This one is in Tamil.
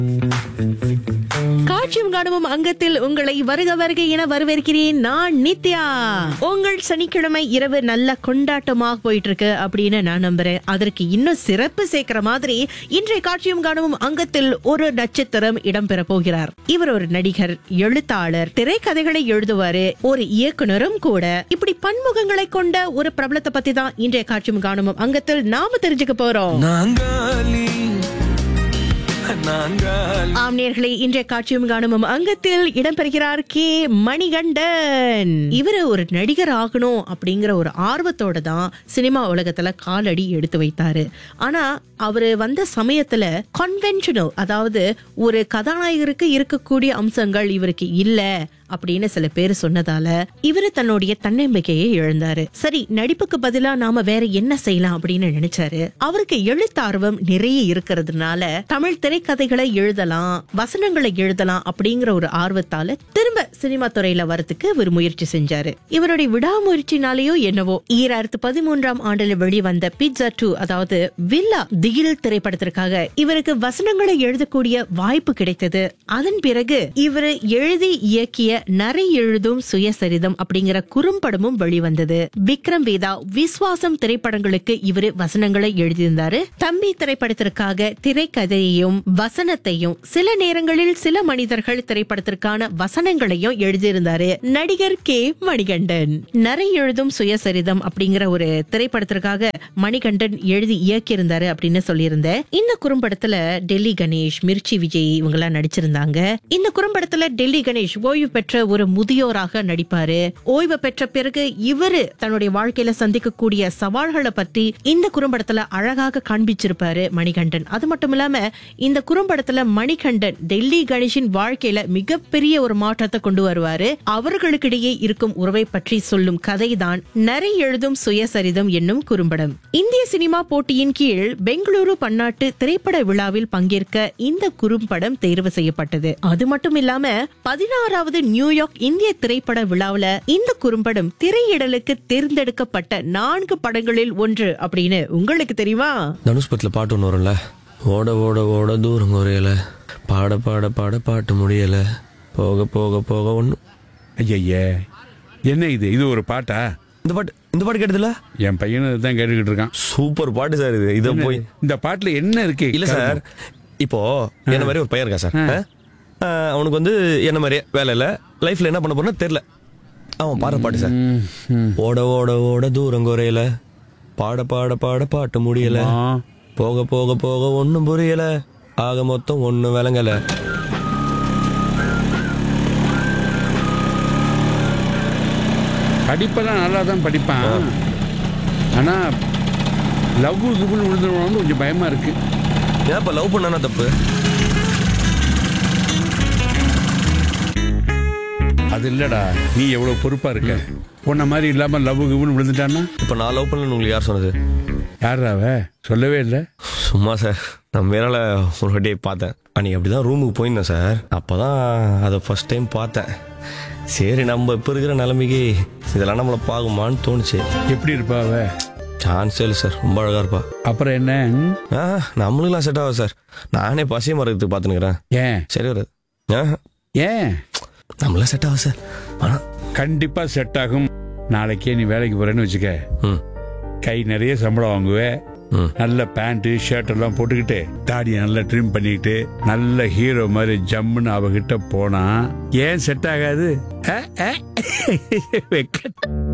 காட்சியும் காணுமும் அங்கத்தில் உங்களை வருக வருக என வரவேற்கிறேன் நான் நித்யா உங்கள் சனிக்கிழமை இரவு நல்ல கொண்டாட்டமாக போயிட்டு இருக்கு அப்படின்னு நான் நம்புறேன் அதற்கு இன்னும் சிறப்பு சேர்க்கிற மாதிரி இன்றைய காட்சியும் காணுமும் அங்கத்தில் ஒரு நட்சத்திரம் இடம்பெற போகிறார் இவர் ஒரு நடிகர் எழுத்தாளர் திரைக்கதைகளை எழுதுவாரு ஒரு இயக்குனரும் கூட இப்படி பன்முகங்களை கொண்ட ஒரு பிரபலத்தை பத்தி தான் இன்றைய காட்சியும் காணுமும் அங்கத்தில் நாம தெரிஞ்சுக்க போறோம் நாங்காலி நாங்காலி ஆம்நேயர்களே இன்றைய காட்சியும் காணுமும் அங்கத்தில் இடம்பெறுகிறார் கே மணிகண்டன் இவரு ஒரு நடிகர் ஆகணும் அப்படிங்கிற ஒரு ஆர்வத்தோட தான் சினிமா உலகத்துல காலடி எடுத்து வைத்தாரு ஆனா அவரு வந்த சமயத்துல கன்வென்ஷனல் அதாவது ஒரு கதாநாயகருக்கு இருக்கக்கூடிய அம்சங்கள் இவருக்கு இல்ல அப்படின்னு சில பேர் சொன்னதால இவரு தன்னுடைய தன்னம்பிக்கையை இழந்தாரு சரி நடிப்புக்கு பதிலா நாம வேற என்ன செய்யலாம் அப்படின்னு நினைச்சாரு அவருக்கு எழுத்தார்வம் நிறைய இருக்கிறதுனால தமிழ் திரைக்கதைகளை எழுதலாம் வசனங்களை எழுதலாம் அப்படிங்கிற ஒரு ஆர்வத்தால திரும்ப சினிமா துறையில வரதுக்கு இவர் முயற்சி செஞ்சாரு இவருடைய விடாமுயற்சினாலேயோ என்னவோ ஈராயிரத்து பதிமூன்றாம் ஆண்டுல வெளிவந்த பிட்சா டூ அதாவது வில்லா திகில் திரைப்படத்திற்காக இவருக்கு வசனங்களை எழுதக்கூடிய வாய்ப்பு கிடைத்தது அதன் பிறகு இவர் எழுதி இயக்கிய நரை எழுதும் சுயசரிதம் அப்படிங்கிற குறும்படமும் வெளிவந்தது விக்ரம் வேதா விஸ்வாசம் திரைப்படங்களுக்கு இவரு வசனங்களை எழுதியிருந்தாரு தம்பி திரைப்படத்திற்காக திரைக்கதையையும் வசனத்தையும் சில நேரங்களில் சில மனிதர்கள் திரைப்படத்திற்கான வசனங்களையும் எழுதியிருந்தாரு நடிகர் கே மணிகண்டன் நரை எழுதும் சுயசரிதம் அப்படிங்கிற ஒரு திரைப்படத்திற்காக மணிகண்டன் எழுதி இயக்கியிருந்தாரு அப்படின்னு சொல்லியிருந்தேன் இந்த குறும்படத்துல டெல்லி கணேஷ் மிர்ச்சி விஜய் இவங்க எல்லாம் நடிச்சிருந்தாங்க இந்த குறும்படத்துல டெல்லி கணேஷ் ஓய்வு பெற்ற ஒரு முதியோராக நடிப்பாரு ஓய்வு பெற்ற பிறகு இவரு தன்னுடைய வாழ்க்கையில சந்திக்கக்கூடிய சவால்களை பற்றி இந்த குறும்படத்துல அழகாக காண்பிச்சிருப்பாரு மணிகண்டன் அது மட்டும் இல்லாம இந்த குறும்படத்துல மணிகண்டன் டெல்லி கணேஷின் வாழ்க்கையில மிகப்பெரிய ஒரு மாற்றத்தை கொண்டு வருவாரு அவர்களுக்கிடையே இருக்கும் உறவை பற்றி சொல்லும் கதைதான் நரை எழுதும் சுயசரிதம் என்னும் குறும்படம் இந்திய சினிமா போட்டியின் கீழ் பெங்களூரு பன்னாட்டு திரைப்பட விழாவில் பங்கேற்க இந்த குறும்படம் தேர்வு செய்யப்பட்டது அது மட்டும் இல்லாம பதினாறாவது நியூயார்க் இந்திய திரைப்பட விழாவுல இந்த குறும்படம் திரையிடலுக்கு தேர்ந்தெடுக்கப்பட்ட நான்கு படங்களில் ஒன்று அப்படின்னு உங்களுக்கு தெரியுமா தனுஷ் பத்துல பாட்டு ஒன்று வரும்ல ஓட ஓட ஓட தூரம் குறையல பாட பாட பாட பாட்டு முடியல போக போக போக ஒன்று ஐயய்யே என்ன இது இது ஒரு பாட்டா இந்த பாட்டு இந்த பாட்டு கேட்டதுல என் பையனும் இதுதான் கேட்டுக்கிட்டு இருக்கான் சூப்பர் பாட்டு சார் இது இதை போய் இந்த பாட்டுல என்ன இருக்கு இல்ல சார் இப்போ என்ன மாதிரி ஒரு பையன் இருக்கா சார் ஆ? ஆ, அவனுக்கு வந்து என்ன மாதிரியே வேலை இல்ல லைஃப்ல என்ன பண்ண போறேன்னு தெரியல அவன் பாடுற பாட்டு சார் ம், ம். ஓட ஓட ஓட தூரம் குறையல பாட பாட பாட பாட்டு முடியல ஆ. போக போக போக ஒண்ணும் புரியல ஆக மொத்தம் ஒண்ணும் விளங்கல படிப்பெல்லாம் நல்லா தான் படிப்பான் ஆனா லவ் கிவ்னு விழுந்துருவான்னு கொஞ்சம் பயமா இருக்கு ஏன் இப்ப லவ் பண்ணானா தப்பு அது இல்லடா நீ எவ்வளவு பொறுப்பா இருக்க உன்ன மாதிரி இல்லாம லவ் கிவ்னு விழுந்துட்டான்னா இப்ப நான் லவ் பண்ணலன்னு உங்களுக்கு யார் சொன்னது யாரா அவ சொல்லவே இல்லை சும்மா சார் நான் மேலால ஒரு வாட்டி பார்த்தேன் அன்னைக்கு அப்படிதான் ரூமுக்கு போயிருந்தேன் சார் அப்பதான் அதை ஃபர்ஸ்ட் டைம் பார்த்தேன் சரி நம்ம இப்போ இருக்கிற நிலைமைக்கு இதெல்லாம் நம்மளை பார்க்குமான்னு தோணுச்சு எப்படி இருப்பா அவ சான்ஸே இல்லை சார் ரொம்ப அழகா இருப்பா அப்புறம் என்ன ம்? ஆ நம்மளுக்குலாம் செட் ஆகும் சார் நானே பசிய மரத்துக்கு பார்த்துனுக்குறேன் ஏன் சரி வராது ஆ ஏன் நம்மளாம் செட் ஆகும் சார் ஆனால் கண்டிப்பா செட் ஆகும் நாளைக்கே நீ வேலைக்கு போறேன்னு வச்சுக்க ம் கை நிறைய சம்பளம் வாங்குவே ம் நல்ல பேண்ட் ஷர்ட் எல்லாம் போட்டுக்கிட்டு தாடியை நல்லா ட்ரிம் பண்ணிக்கிட்டு நல்ல ஹீரோ மாதிரி ஜம்முன்னு அவகிட்ட போனா ஏன் செட் ஆகாது அ, அ. வெக்க-